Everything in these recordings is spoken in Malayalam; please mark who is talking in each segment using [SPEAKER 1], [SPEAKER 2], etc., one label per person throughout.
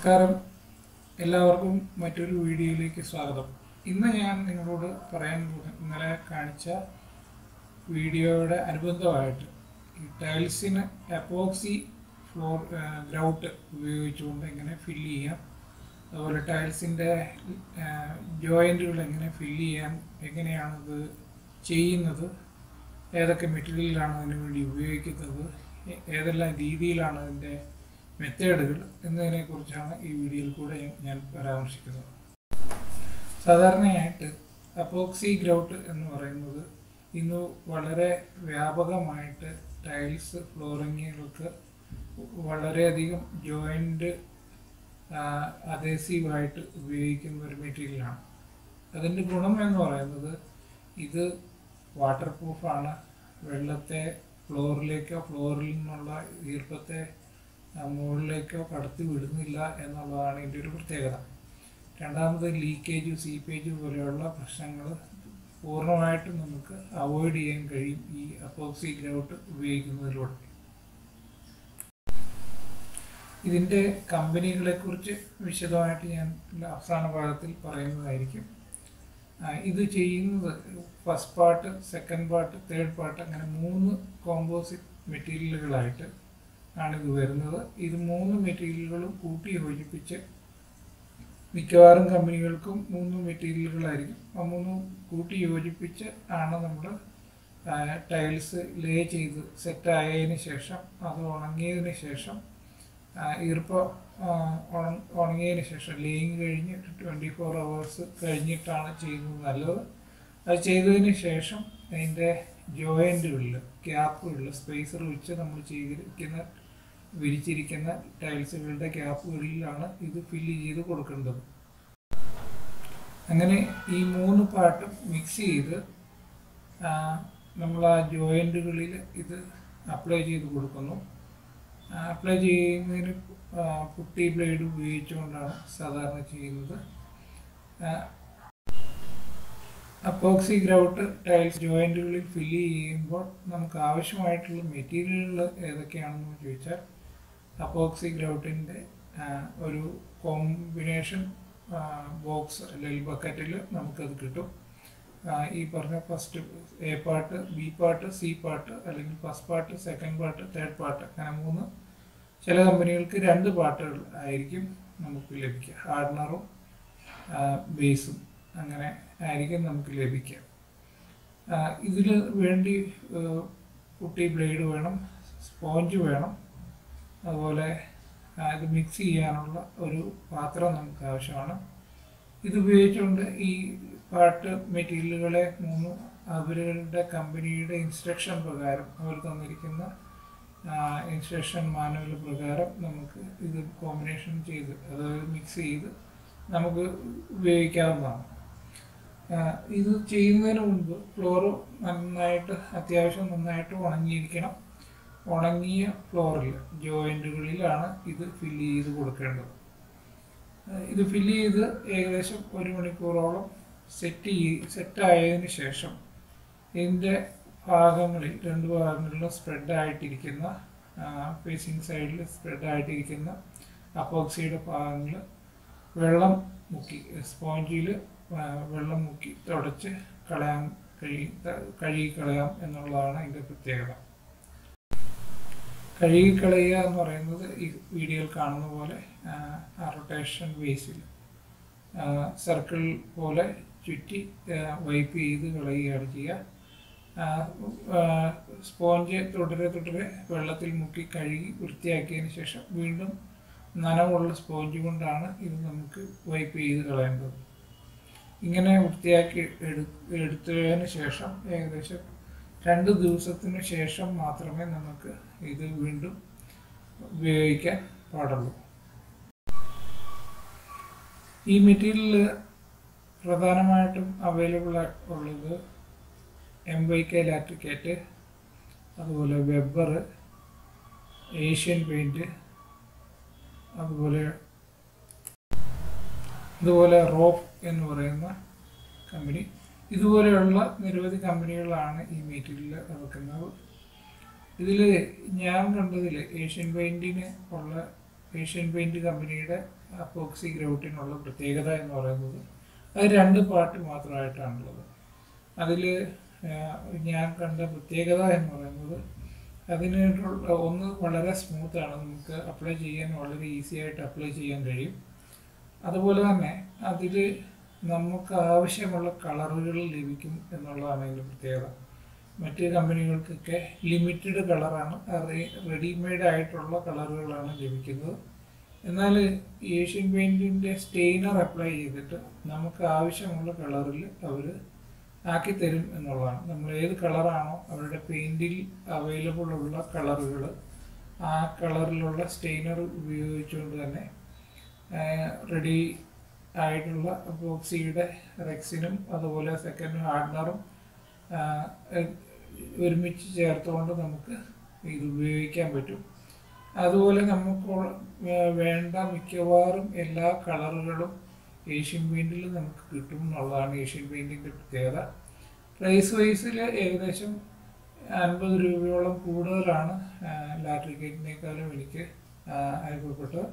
[SPEAKER 1] നമസ്കാരം എല്ലാവർക്കും മറ്റൊരു വീഡിയോയിലേക്ക് സ്വാഗതം ഇന്ന് ഞാൻ നിങ്ങളോട് പറയാൻ പോകുന്നത് ഇന്നലെ കാണിച്ച വീഡിയോയുടെ അനുബന്ധമായിട്ട് ഈ ടൈൽസിന് എപ്പോക്സി ഫ്ലോർ ഗ്രൗട്ട് ഉപയോഗിച്ചുകൊണ്ട് എങ്ങനെ ഫില്ല് ചെയ്യാം അതുപോലെ ടൈൽസിൻ്റെ ജോയിൻറ്റുകൾ എങ്ങനെ ഫില്ല് ചെയ്യാൻ എങ്ങനെയാണത് ചെയ്യുന്നത് ഏതൊക്കെ മെറ്റീരിയലാണ് അതിനു വേണ്ടി ഉപയോഗിക്കുന്നത് ഏ- ഏതെല്ലാം രീതിയിലാണ് അതിൻ്റെ മെത്തേഡുകൾ എന്നതിനെക്കുറിച്ചാണ് ഈ വീഡിയോയിൽ കൂടെ ഞാൻ പരാമർശിക്കുന്നത് സാധാരണയായിട്ട് അപ്പോക്സി ഗ്രൗട്ട് എന്ന് പറയുന്നത് ഇന്ന് വളരെ വ്യാപകമായിട്ട് ടൈൽസ് ഫ്ലോറിങ്ങുകൾക്ക് വളരെയധികം ജോയിൻ്റ് അധേസീവായിട്ട് ഉപയോഗിക്കുന്ന ഒരു മെറ്റീരിയലാണ് അതിൻ്റെ ഗുണം എന്ന് പറയുന്നത് ഇത് വാട്ടർ പ്രൂഫാണ് വെള്ളത്തെ ഫ്ലോറിലേക്കോ ഫ്ലോറിൽ നിന്നുള്ള ഈർപ്പത്തെ ആ, മുകളിലേക്കോ കടത്തി വിടുന്നില്ല എന്നുള്ളതാണ് ഇതിൻ്റെ ഒരു പ്രത്യേകത രണ്ടാമത് ലീക്കേജ് സീപ്പേജ് പോലെയുള്ള പ്രശ്നങ്ങൾ പൂർണ്ണമായിട്ടും നമുക്ക് അവോയ്ഡ് ചെയ്യാൻ കഴിയും ഈ അപ്പോക്സി ഗ്രൗട്ട് ഉപയോഗിക്കുന്നതിലൂടെ ഇതിൻ്റെ കമ്പനികളെക്കുറിച്ച് വിശദമായിട്ട് ഞാൻ അവസാന ഭാഗത്തിൽ പറയുന്നതായിരിക്കും ആ, ഇത് ചെയ്യുന്നത് first part second part third part അങ്ങനെ മൂന്ന് കോമ്പോസിറ്റ് മെറ്റീരിയലുകളായിട്ട് ആണ് ഇത് വരുന്നത് ഇത് മൂന്ന് മെറ്റീരിയലുകളും കൂട്ടി യോജിപ്പിച്ച് മിക്കവാറും കമ്പനികൾക്കും മൂന്ന് മെറ്റീരിയലുകളായിരിക്കും ആ മൂന്നും കൂട്ടി യോജിപ്പിച്ച് ആണ് നമ്മൾ ടൈൽസ് ലേ ചെയ്ത് സെറ്റ് ആയതിന് ശേഷം അത് ഉണങ്ങിയതിന് ശേഷം ആ, ഈർപ്പം ആ, ഉണ- ഉണങ്ങിയതിന് ശേഷം ലേയിങ് കഴിഞ്ഞ് ട്വൻറ്റി ഫോർ അവേഴ്സ് കഴിഞ്ഞിട്ടാണ് ചെയ്യുന്നത് നല്ലത് അത് ചെയ്തതിന് ശേഷം അതിൻ്റെ ജോയിൻറ്റുകളിൽ ഗ്യാപ്പുകളിൽ സ്പേസർ വെച്ച് നമ്മൾ ചെയ്തിരിക്കുന്ന വിരിച്ചിരിക്കുന്ന ടൈൽസുകളുടെ ഗ്യാപ്പുകളിലാണ് ഇത് ഫില്ല് ചെയ്ത് കൊടുക്കേണ്ടത് അങ്ങനെ ഈ മൂന്ന് പാർട്ടും മിക്സ് ചെയ്ത് ആ, നമ്മൾ ആ ജോയിൻറ്റുകളിൽ ഇത് അപ്ലൈ ചെയ്ത് കൊടുക്കുന്നു അപ്ലൈ ചെയ്യുന്നതിന് ആ, പുട്ടി ബ്ലേഡ് ഉപയോഗിച്ചുകൊണ്ടാണ് സാധാരണ ചെയ്യുന്നത് അപ്പോക്സി ഗ്രൗട്ട് ടൈൽസ് ജോയിൻറ്റുകളിൽ ഫില്ല് ചെയ്യുമ്പോൾ നമുക്ക് ആവശ്യമായിട്ടുള്ള മെറ്റീരിയലുകൾ ഏതൊക്കെയാണെന്ന് ചോദിച്ചാൽ അപ്പോക്സി ഗ്രൗട്ടിൻ്റെ ഒരു കോമ്പിനേഷൻ ബോക്സ് അല്ലെങ്കിൽ ബക്കറ്റിൽ നമുക്കത് കിട്ടും ആ, ഈ പറഞ്ഞ first A part B part C part അല്ലെങ്കിൽ first part second part third part അങ്ങനെ മൂന്ന് ചില കമ്പനികൾക്ക് രണ്ട് പാർട്ടുകൾ ആയിരിക്കും നമുക്ക് ലഭിക്കുക ഹാർഡനറും ബേസും അങ്ങനെ ആയിരിക്കും നമുക്ക് ലഭിക്കുക ഇതിൽ വേണ്ടി ആ, കുട്ടി ബ്ലേഡ് വേണം സ്പോഞ്ച് വേണം അതുപോലെ ആ, ഇത് മിക്സ് ചെയ്യാനുള്ള ഒരു പാത്രം നമുക്ക് ആവശ്യമാണ് ഇത് ഉപയോഗിച്ചുകൊണ്ട് ഈ പാട്ട് മെറ്റീരിയലുകളെ മൂന്ന് അവരുടെ കമ്പനിയുടെ ഇൻസ്ട്രക്ഷൻ പ്രകാരം അവർ തന്നിരിക്കുന്ന ഇൻസ്ട്രക്ഷൻ മാനുവൽ പ്രകാരം നമുക്ക് ഇത് കോമ്പിനേഷൻ ചെയ്ത് അതായത് മിക്സ് ചെയ്ത് നമുക്ക് ഉപയോഗിക്കാവുന്നതാണ് ആ, ഇത് ചെയ്യുന്നതിന് മുൻപ് ഫ്ലോറ് നന്നായിട്ട് അത്യാവശ്യം നന്നായിട്ട് ഉണങ്ങിയിരിക്കണം ഉണങ്ങിയ ഫ്ലോറിൽ ജോയിൻറ്റുകളിലാണ് ഇത് ഫില്ല് ചെയ്ത് കൊടുക്കേണ്ടത് ഏഹ് ഇത് ഫില്ല് ചെയ്ത് ഏകദേശം ഒരു മണിക്കൂറോളം സെറ്റ് ചെയ് സെറ്റ് ആയതിനു ശേഷം ഇതിൻ്റെ ഭാഗങ്ങളിൽ രണ്ട് ഭാഗങ്ങളിലും സ്പ്രെഡ് ആയിട്ടിരിക്കുന്ന ഫേസിങ് സൈഡിൽ സ്പ്രെഡ് ആയിട്ടിരിക്കുന്ന അപ്പോക്സിയുടെ ഭാഗങ്ങൾ വെള്ളം മുക്കി സ്പോഞ്ചിൽ വെള്ളം മുക്കി തുടച്ച് കളയാൻ കഴി കഴുകി കളയാം എന്നുള്ളതാണ് ഇതിൻ്റെ പ്രത്യേകത കഴുകിക്കളയുക എന്ന് പറയുന്നത് ഈ വീഡിയോയിൽ കാണുന്ന പോലെ റൊട്ടേഷൻ ബേസിൽ സർക്കിൾ പോലെ ചുറ്റി വൈപ്പ് ചെയ്ത് കളയുകയാണ് ചെയ്യുക സ്പോഞ്ച് തുടരെ തുടരെ വെള്ളത്തിൽ മുക്കി കഴുകി വൃത്തിയാക്കിയതിന് ശേഷം വീണ്ടും നനവുള്ള സ്പോഞ്ച് കൊണ്ടാണ് ഇത് നമുക്ക് വൈപ്പ് ചെയ്ത് കളയേണ്ടത് ഇങ്ങനെ വൃത്തിയാക്കി എടു എടുത്തതിന് ശേഷം ഏകദേശം രണ്ട് ദിവസത്തിന് ശേഷം മാത്രമേ നമുക്ക് ഇത് വീണ്ടും ഉപയോഗിക്കാൻ പാടുള്ളൂ ഈ മെറ്റീരിയൽ പ്രധാനമായിട്ടും അവൈലബിൾ ഉള്ളത് എം വൈ കെ ലാറ്റിക്കേറ്റ് അതുപോലെ വെബർ ഏഷ്യൻ പെയിൻറ്റ് അതുപോലെ അതുപോലെ റോഫ് എന്ന് പറയുന്ന കമ്പനി ഇതുപോലെയുള്ള നിരവധി കമ്പനികളാണ് ഈ മെറ്റീരിയൽ ഇറക്കുന്നത് ഇതിൽ ഞാൻ കണ്ടതിൽ ഏഷ്യൻ പെയിൻറ്റിന് ഉള്ള ഏഷ്യൻ പെയിൻറ്റ് കമ്പനിയുടെ അപ്പോക്സി ഗ്രൗട്ടിനുള്ള പ്രത്യേകത എന്ന് പറയുന്നത് അത് രണ്ട് പാർട്ട് മാത്രമായിട്ടാണുള്ളത് അതിൽ ഞാൻ കണ്ട പ്രത്യേകത എന്ന് പറയുന്നത് അതിനുള്ള ഒന്ന് വളരെ സ്മൂത്താണ് നമുക്ക് അപ്ലൈ ചെയ്യാൻ വളരെ ഈസി ആയിട്ട് അപ്ലൈ ചെയ്യാൻ കഴിയും അതുപോലെ തന്നെ അതിൽ നമുക്ക് ആവശ്യമുള്ള കളറുകൾ ലഭിക്കും എന്നുള്ളതാണ് അതിൻ്റെ പ്രത്യേകത മറ്റ് കമ്പനികൾക്കൊക്കെ ലിമിറ്റഡ് കളറാണ് റെഡിമെയ്ഡ് ആയിട്ടുള്ള കളറുകളാണ് ലഭിക്കുന്നത് എന്നാൽ ഏഷ്യൻ പെയിൻറ്റിൻ്റെ സ്റ്റെയിനർ അപ്ലൈ ചെയ്തിട്ട് നമുക്ക് ആവശ്യമുള്ള കളറിൽ അവർ ആക്കി തരും എന്നുള്ളതാണ് നമ്മൾ ഏത് കളറാണോ അവരുടെ പെയിൻറ്റിൽ അവൈലബിൾ ഉള്ള കളറുകൾ ആ കളറിലുള്ള സ്റ്റെയിനർ ഉപയോഗിച്ചുകൊണ്ട് തന്നെ റെഡി ആയിട്ടുള്ള ബോക്സിയുടെ റെക്സിനും അതുപോലെ സെക്കൻഡ് ഹാർഡ്നറും ഒരുമിച്ച് ചേർത്തുകൊണ്ട് നമുക്ക് ഇത് ഉപയോഗിക്കാൻ പറ്റും അതുപോലെ നമുക്ക് വേണ്ട മിക്കവാറും എല്ലാ കളറുകളും ഏഷ്യൻ പെയിൻറ്റിൽ നമുക്ക് കിട്ടും എന്നുള്ളതാണ് ഏഷ്യൻ പെയിൻറ്റിൻ്റെ പ്രത്യേകത പ്രൈസ് വൈസിൽ ഏകദേശം അൻപത് രൂപയോളം കൂടുതലാണ് ലാട്രിക്കേറ്റിനേക്കാളും എനിക്ക് അനുഭവപ്പെട്ടത്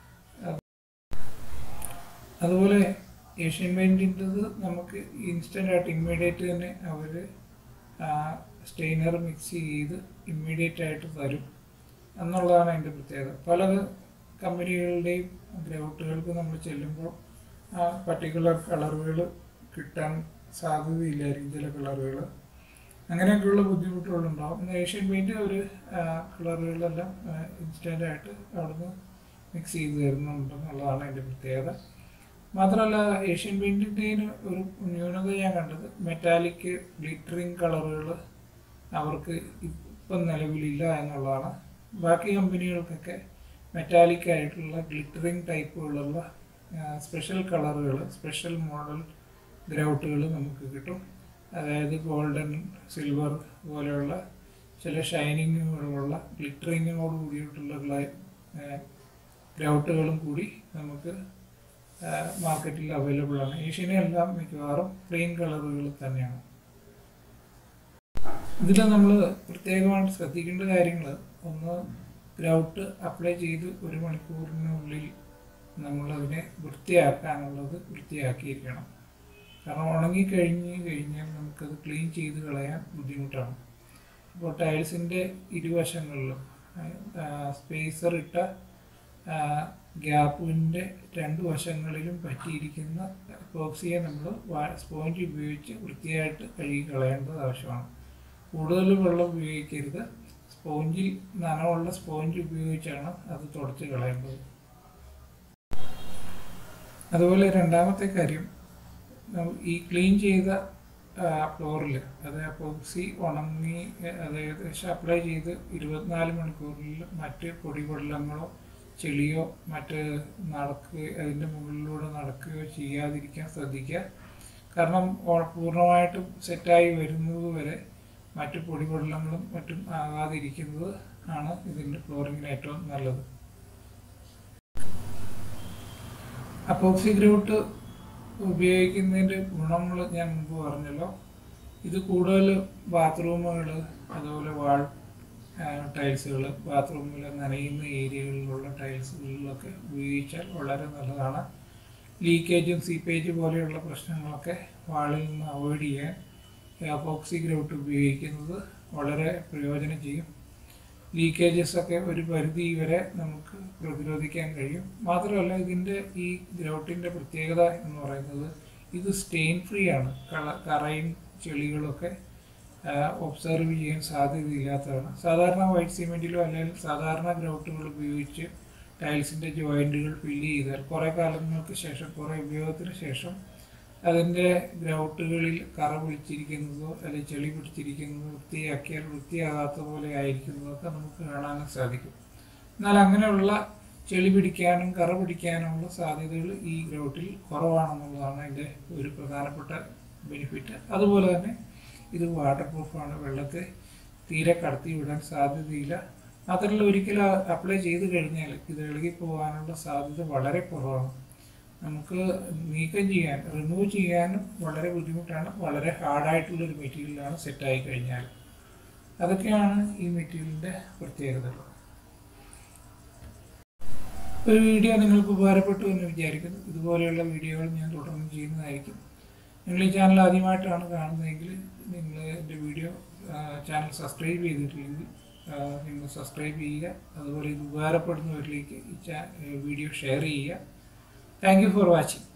[SPEAKER 1] അതുപോലെ ഏഷ്യൻ പെയിൻറ്റിൻ്റെത് നമുക്ക് ഇൻസ്റ്റൻ്റ് ആയിട്ട് ഇമ്മീഡിയറ്റ് തന്നെ അവർ സ്റ്റെയിനർ മിക്സ് ചെയ്ത് ഇമ്മീഡിയറ്റ് ആയിട്ട് തരും എന്നുള്ളതാണ് അതിൻ്റെ പ്രത്യേകത പല കമ്പനികളുടെയും ഗ്രൗട്ടുകൾക്ക് നമ്മൾ ചെല്ലുമ്പോൾ ആ പർട്ടിക്കുലർ കളറുകൾ കിട്ടാൻ സാധ്യതയില്ലായിരിക്കും ചില കളറുകൾ അങ്ങനെയൊക്കെയുള്ള ബുദ്ധിമുട്ടുകളുണ്ടാവും എന്നാൽ ഏഷ്യൻ പെയിൻറ്റ് ഒരു കളറുകളെല്ലാം ഇൻസ്റ്റൻ്റ് ആയിട്ട് അവിടുന്ന് മിക്സ് ചെയ്ത് തരുന്നുണ്ടെന്നുള്ളതാണ് അതിൻ്റെ പ്രത്യേകത മാത്രമല്ല ഏഷ്യൻ പെയിൻറ്റിൻ്റെ ഒരു ന്യൂനത ഞാൻ കണ്ടത് മെറ്റാലിക് ഗ്ലിറ്ററിങ് കളറുകൾ അവർക്ക് ഇപ്പം നിലവിലില്ല എന്നുള്ളതാണ് ബാക്കി കമ്പനികൾക്കൊക്കെ മെറ്റാലിക് ആയിട്ടുള്ള ഗ്ലിറ്ററിങ് ടൈപ്പുകളുള്ള സ്പെഷ്യൽ കളറുകൾ സ്പെഷ്യൽ മോഡൽ ഗ്രൗട്ടുകൾ നമുക്ക് കിട്ടും അതായത് ഗോൾഡൻ സിൽവർ പോലെയുള്ള ചില ഷൈനിങ്ങുകളുള്ള ഗ്ലിറ്ററിങ്ങോട് കൂടിയിട്ടുള്ള ഗ്രൗട്ടുകളും കൂടി നമുക്ക് മാർക്കറ്റിൽ അവൈലബിൾ ആണ് ഏഷ്യനെല്ലാം മിക്കവാറും പ്ലെയിൻ കളറുകൾ തന്നെയാണ് ഇതിൽ നമ്മൾ പ്രത്യേകമായിട്ട് ശ്രദ്ധിക്കേണ്ട കാര്യങ്ങൾ ഒന്ന് ഗ്രൗട്ട് അപ്ലൈ ചെയ്ത് ഒരു മണിക്കൂറിനുള്ളിൽ നമ്മളതിനെ വൃത്തിയാക്കാനുള്ളത് വൃത്തിയാക്കിയിരിക്കണം കാരണം ഉണങ്ങിക്കഴിഞ്ഞ് കഴിഞ്ഞാൽ നമുക്കത് ക്ലീൻ ചെയ്ത് കളയാൻ ബുദ്ധിമുട്ടാണ് അപ്പോൾ ടൈൽസിൻ്റെ ഇരുവശങ്ങളിലും സ്പേസർ ഇട്ട ഗ്യാപ്പിൻ്റെ രണ്ട് വശങ്ങളിലും പറ്റിയിരിക്കുന്ന എപ്പോക്സിയെ നമ്മൾ സ്പോഞ്ച് ഉപയോഗിച്ച് വൃത്തിയായിട്ട് കഴുകി കളയേണ്ടത് ആവശ്യമാണ് കൂടുതൽ വെള്ളം ഉപയോഗിക്കരുത് സ്പോഞ്ചിൽ നനവുള്ള സ്പോഞ്ച് ഉപയോഗിച്ചാണ് അത് തുടച്ച് കളയേണ്ടത് അതുപോലെ രണ്ടാമത്തെ കാര്യം ഈ ക്ലീൻ ചെയ്ത ഫ്ലോറിൽ അത് അപ്പോക്സി ഉണങ്ങി അത് ഏകദേശം അപ്ലൈ ചെയ്ത് ഇരുപത്തിനാല് മണിക്കൂറിൽ മറ്റ് പൊടിപൊള്ളങ്ങളോ ചെളിയോ മറ്റ് നടക്കുക അതിൻ്റെ മുകളിലൂടെ നടക്കുകയോ ചെയ്യാതിരിക്കാൻ ശ്രദ്ധിക്കുക കാരണം പൂർണ്ണമായിട്ടും സെറ്റായി വരുന്നത് വരെ മറ്റു പൊടിപൊള്ളങ്ങളും മറ്റും ആകാതിരിക്കുന്നത് ആണ് ഇതിൻ്റെ ഫ്ലോറിങ്ങിന് ഏറ്റവും നല്ലത് അപ്പോക്സി ഗ്രൗട്ട് ഉപയോഗിക്കുന്നതിൻ്റെ ഗുണങ്ങൾ ഞാൻ മുമ്പ് പറഞ്ഞല്ലോ ഇത് കൂടുതൽ ബാത്റൂമുകൾ അതുപോലെ വാൾ ടൈൽസുകൾ ബാത്റൂമിൽ നനയുന്ന ഏരിയകളിലുള്ള ടൈൽസുകളിലൊക്കെ ഉപയോഗിച്ചാൽ വളരെ നല്ലതാണ് ലീക്കേജും സീപ്പേജ് പോലെയുള്ള പ്രശ്നങ്ങളൊക്കെ വാളിൽ നിന്ന് അവോയ്ഡ് ചെയ്യാൻ അപ്പോക്സി ഗ്രൗട്ട് ഉപയോഗിക്കുന്നത് വളരെ പ്രയോജനം ചെയ്യും ലീക്കേജസ് ഒക്കെ ഒരു പരിധി വരെ നമുക്ക് പ്രതിരോധിക്കാൻ കഴിയും മാത്രമല്ല ഇതിൻ്റെ ഈ ഗ്രൗട്ടിൻ്റെ പ്രത്യേകത എന്ന് പറയുന്നത് ഇത് സ്റ്റെയിൻ ഫ്രീ ആണ് കള കറയും ചെളികളൊക്കെ ഒബ്സർവ് ചെയ്യാൻ സാധ്യതയില്ലാത്തതാണ് സാധാരണ വൈറ്റ് സിമെൻറ്റിലോ അല്ലെങ്കിൽ സാധാരണ ഗ്രൗട്ടുകൾ ഉപയോഗിച്ച് ടൈൽസിൻ്റെ ജോയിൻറ്റുകൾ ഫില്ല് ചെയ്താൽ കുറേ കാലങ്ങൾക്ക് ശേഷം കുറേ ഉപയോഗത്തിന് ശേഷം അതിൻ്റെ ഗ്രൗട്ടുകളിൽ കറ പിടിച്ചിരിക്കുന്നതോ അല്ലെങ്കിൽ ചെളി പിടിച്ചിരിക്കുന്നതോ വൃത്തിയാക്കിയാൽ വൃത്തിയാകാത്ത പോലെ ആയിരിക്കുന്നതൊക്കെ നമുക്ക് കാണാനും സാധിക്കും എന്നാൽ അങ്ങനെയുള്ള ചെളി പിടിക്കാനും കറ പിടിക്കാനുമുള്ള സാധ്യതകൾ ഈ ഗ്രൗട്ടിൽ കുറവാണെന്നുള്ളതാണ് അതിൻ്റെ ഒരു പ്രധാനപ്പെട്ട ബെനിഫിറ്റ് അതുപോലെ തന്നെ ഇത് വാട്ടർ പ്രൂഫാണ് വെള്ളത്തെ തീരെ കടത്തി വിടാൻ സാധ്യതയില്ല മാത്രമല്ല ഒരിക്കലും അപ്ലൈ ചെയ്ത് കഴിഞ്ഞാൽ ഇത് ഇളകി പോകാനുള്ള സാധ്യത വളരെ കുറവാണ് നമുക്ക് നീക്കം ചെയ്യാൻ റിമൂവ് ചെയ്യാനും വളരെ ബുദ്ധിമുട്ടാണ് വളരെ ഹാർഡായിട്ടുള്ള ഒരു മെറ്റീരിയലാണ് സെറ്റായി കഴിഞ്ഞാൽ അതൊക്കെയാണ് ഈ മെറ്റീരിയലിൻ്റെ പ്രത്യേകതകൾ ഒരു വീഡിയോ നിങ്ങൾക്ക് ഉപകാരപ്പെട്ടു എന്ന് വിചാരിക്കുന്നു ഇതുപോലെയുള്ള വീഡിയോകൾ ഞാൻ തുടർന്ന് ചെയ്യുന്നതായിരിക്കും നിങ്ങൾ ഈ ചാനൽ ആദ്യമായിട്ടാണ് കാണുന്നതെങ്കിൽ നിങ്ങൾ എൻ്റെ വീഡിയോ ചാനൽ സബ്സ്ക്രൈബ് ചെയ്തിട്ടില്ലെങ്കിൽ ആ, നിങ്ങൾ സബ്സ്ക്രൈബ് ചെയ്യുക അതുപോലെ ഇത് ഉപകാരപ്പെടുന്നവരിലേക്ക് ഈ ചാ വീഡിയോ ഷെയർ ചെയ്യുക താങ്ക് യു ഫോർ വാച്ചിങ്